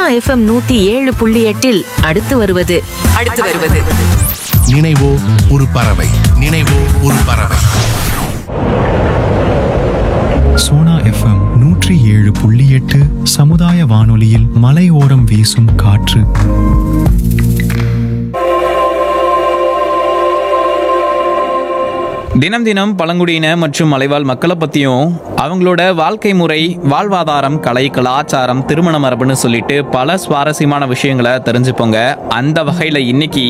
FM நூத்தி ஏழு புள்ளி எட்டில் அடுத்து வருவது அடுத்து வருவது நினைவோ ஒரு பறவை நினைவோ ஒரு பறவை சோனா எஃப்எம் நூற்றி ஏழு புள்ளி எட்டு சமுதாய வானொலியில் மலையோரம் வீசும் காற்று தினம் தினம் பழங்குடியின மற்றும் மலைவாழ் மக்களை பற்றியும் அவங்களோட வாழ்க்கை முறை வாழ்வாதாரம் கலை கலாச்சாரம் திருமண மரபுன்னு சொல்லிட்டு பல சுவாரஸ்யமான விஷயங்களை தெரிஞ்சுப்போங்க அந்த வகையில் இன்னைக்கு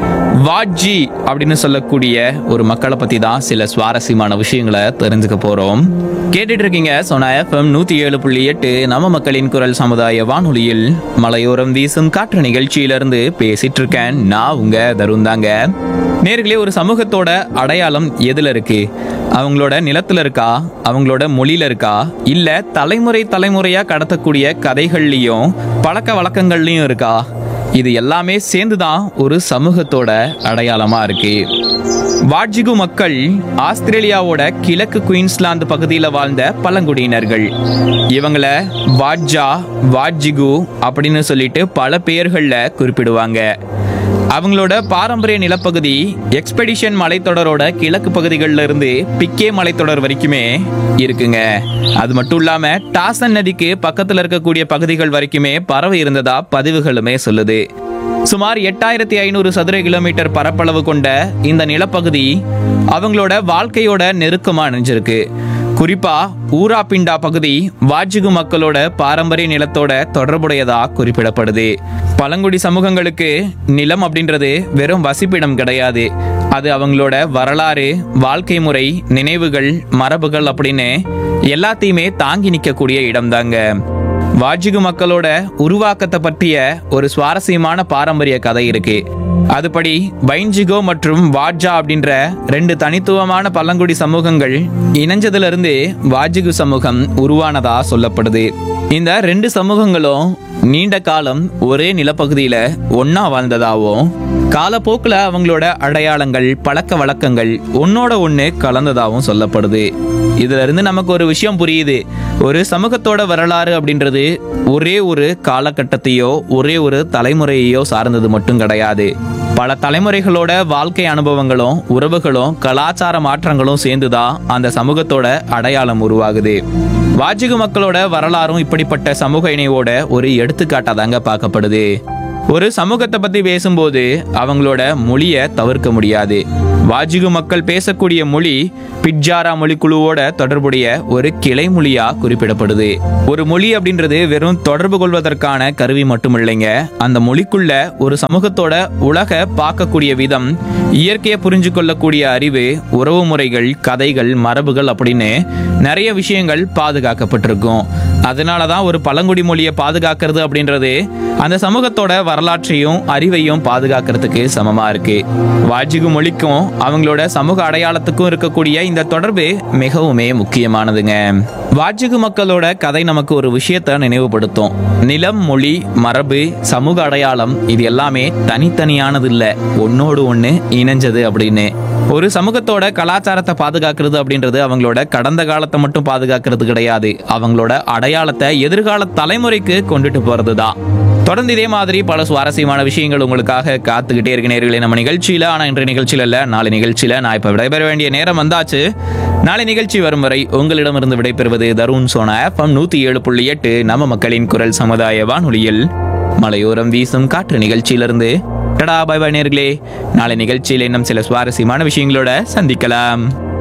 வாட்ஜி அப்படின்னு சொல்லக்கூடிய ஒரு மக்களை பற்றி தான் சில சுவாரஸ்யமான விஷயங்களை தெரிஞ்சுக்க போகிறோம் கேட்டுட்டு இருக்கீங்க சோனா எஃப்எம் நூற்றி ஏழு புள்ளி எட்டு நம்ம மக்களின் குரல் சமுதாய வானொலியில் மலையோரம் வீசும் காற்று நிகழ்ச்சியிலிருந்து பேசிட்டு இருக்கேன் நான் உங்க தருண் தாங்க நேர்களே ஒரு சமூகத்தோட அடையாளம் எதுல இருக்கு அவங்களோட நிலத்துல இருக்கா அவங்களோட மொழியில இருக்கா இல்ல தலைமுறை தலைமுறையா கடத்தக்கூடிய கதைகள்லயும் பழக்க வழக்கங்கள்லயும் இருக்கா இது எல்லாமே சேர்ந்துதான் ஒரு சமூகத்தோட அடையாளமா இருக்கு வாட்ஜிகு மக்கள் ஆஸ்திரேலியாவோட கிழக்கு குயின்ஸ்லாந்து பகுதியில் வாழ்ந்த பழங்குடியினர்கள் இவங்கள வாட்ஜா வாட்ஜிகு அப்படின்னு சொல்லிட்டு பல பெயர்களில் குறிப்பிடுவாங்க அவங்களோட பாரம்பரிய நிலப்பகுதி எக்ஸ்பெடிஷன் மலைத்தொடரோட கிழக்கு பகுதிகளில் இருந்து பிக்கே மலைத்தொடர் வரைக்குமே இருக்குங்க அது மட்டும் இல்லாம டாசன் நதிக்கு பக்கத்துல இருக்கக்கூடிய பகுதிகள் வரைக்குமே பறவை இருந்ததா பதிவுகளுமே சொல்லுது சுமார் எட்டாயிரத்தி ஐநூறு சதுர கிலோமீட்டர் பரப்பளவு கொண்ட இந்த நிலப்பகுதி அவங்களோட வாழ்க்கையோட நெருக்கமா அணிஞ்சிருக்கு குறிப்பா ஊராபிண்டா பகுதி வாஜிகு மக்களோட பாரம்பரிய நிலத்தோட தொடர்புடையதா குறிப்பிடப்படுது பழங்குடி சமூகங்களுக்கு நிலம் அப்படின்றது வெறும் வசிப்பிடம் கிடையாது அது அவங்களோட வரலாறு வாழ்க்கை முறை நினைவுகள் மரபுகள் அப்படின்னு எல்லாத்தையுமே தாங்கி நிற்கக்கூடிய இடம்தாங்க வாஜிகு மக்களோட உருவாக்கத்தை பற்றிய ஒரு சுவாரஸ்யமான பாரம்பரிய கதை இருக்கு அதுபடி பைன்ஜிகோ மற்றும் வாட்ஜா அப்படின்ற ரெண்டு தனித்துவமான பழங்குடி சமூகங்கள் இணைஞ்சதுல இருந்து வாஜிகு சமூகம் உருவானதா சொல்லப்படுது இந்த ரெண்டு சமூகங்களும் நீண்ட காலம் ஒரே நிலப்பகுதியில ஒன்னா வாழ்ந்ததாவும் காலப்போக்கில் அவங்களோட அடையாளங்கள் பழக்க வழக்கங்கள் ஒன்னோட ஒன்று கலந்ததாகவும் சொல்லப்படுது இதுல இருந்து நமக்கு ஒரு விஷயம் புரியுது ஒரு சமூகத்தோட வரலாறு அப்படின்றது ஒரே ஒரு காலகட்டத்தையோ ஒரே ஒரு தலைமுறையையோ சார்ந்தது மட்டும் கிடையாது பல தலைமுறைகளோட வாழ்க்கை அனுபவங்களும் உறவுகளும் கலாச்சார மாற்றங்களும் சேர்ந்துதான் அந்த சமூகத்தோட அடையாளம் உருவாகுது வாஜிகு மக்களோட வரலாறும் இப்படிப்பட்ட சமூக இணைவோட ஒரு எடுத்துக்காட்டாக தாங்க பார்க்கப்படுது ஒரு சமூகத்தை பத்தி பேசும்போது அவங்களோட மொழியை தவிர்க்க முடியாது வாஜிகு மக்கள் பேசக்கூடிய மொழி பிட்ஜாரா மொழி குழுவோட தொடர்புடைய ஒரு கிளை மொழியா குறிப்பிடப்படுது ஒரு மொழி அப்படின்றது வெறும் தொடர்பு கொள்வதற்கான கருவி மட்டும் இல்லைங்க அந்த மொழிக்குள்ள ஒரு சமூகத்தோட உலக பார்க்கக்கூடிய விதம் இயற்கையை புரிஞ்சு கொள்ளக்கூடிய அறிவு உறவு முறைகள் கதைகள் மரபுகள் அப்படின்னு நிறைய விஷயங்கள் பாதுகாக்கப்பட்டிருக்கும் அதனால தான் ஒரு பழங்குடி மொழியை பாதுகாக்கிறது அப்படின்றது அந்த சமூகத்தோட வரலாற்றையும் அறிவையும் பாதுகாக்கிறதுக்கு சமமா இருக்கு வாஜிகு மொழிக்கும் அவங்களோட சமூக அடையாளத்துக்கும் இருக்கக்கூடிய இந்த தொடர்பு மிகவுமே முக்கியமானதுங்க வாஜிகு மக்களோட கதை நமக்கு ஒரு விஷயத்தை நினைவுபடுத்தும் நிலம் மொழி மரபு சமூக அடையாளம் இது எல்லாமே தனித்தனியானது இல்ல ஒன்னோடு ஒண்ணு இணைஞ்சது அப்படின்னு ஒரு சமூகத்தோட கலாச்சாரத்தை பாதுகாக்கிறது அப்படின்றது அவங்களோட கடந்த காலத்தை மட்டும் பாதுகாக்கிறது கிடையாது அவங்களோட அடையாளத்தை எதிர்கால தலைமுறைக்கு கொண்டுட்டு போறது தான் தொடர்ந்து இதே மாதிரி பல சுவாரஸ்யமான விஷயங்கள் உங்களுக்காக காத்துக்கிட்டே இருக்க நேர்களே நம்ம நிகழ்ச்சியில ஆனா இன்றைய நிகழ்ச்சியில இல்ல நாளை நிகழ்ச்சியில நான் இப்ப விடைபெற வேண்டிய நேரம் வந்தாச்சு நாளை நிகழ்ச்சி வரும் வரை உங்களிடமிருந்து விடைபெறுவது தருண் சோனா எஃப்எம் நூத்தி ஏழு புள்ளி எட்டு நம்ம மக்களின் குரல் சமுதாய வானொலியில் மலையோரம் வீசும் காற்று நிகழ்ச்சியிலிருந்து டடா பாய் பாய் நேர்களே நாளை நிகழ்ச்சியில் இன்னும் சில சுவாரஸ்யமான விஷயங்களோட சந்திக்கலாம்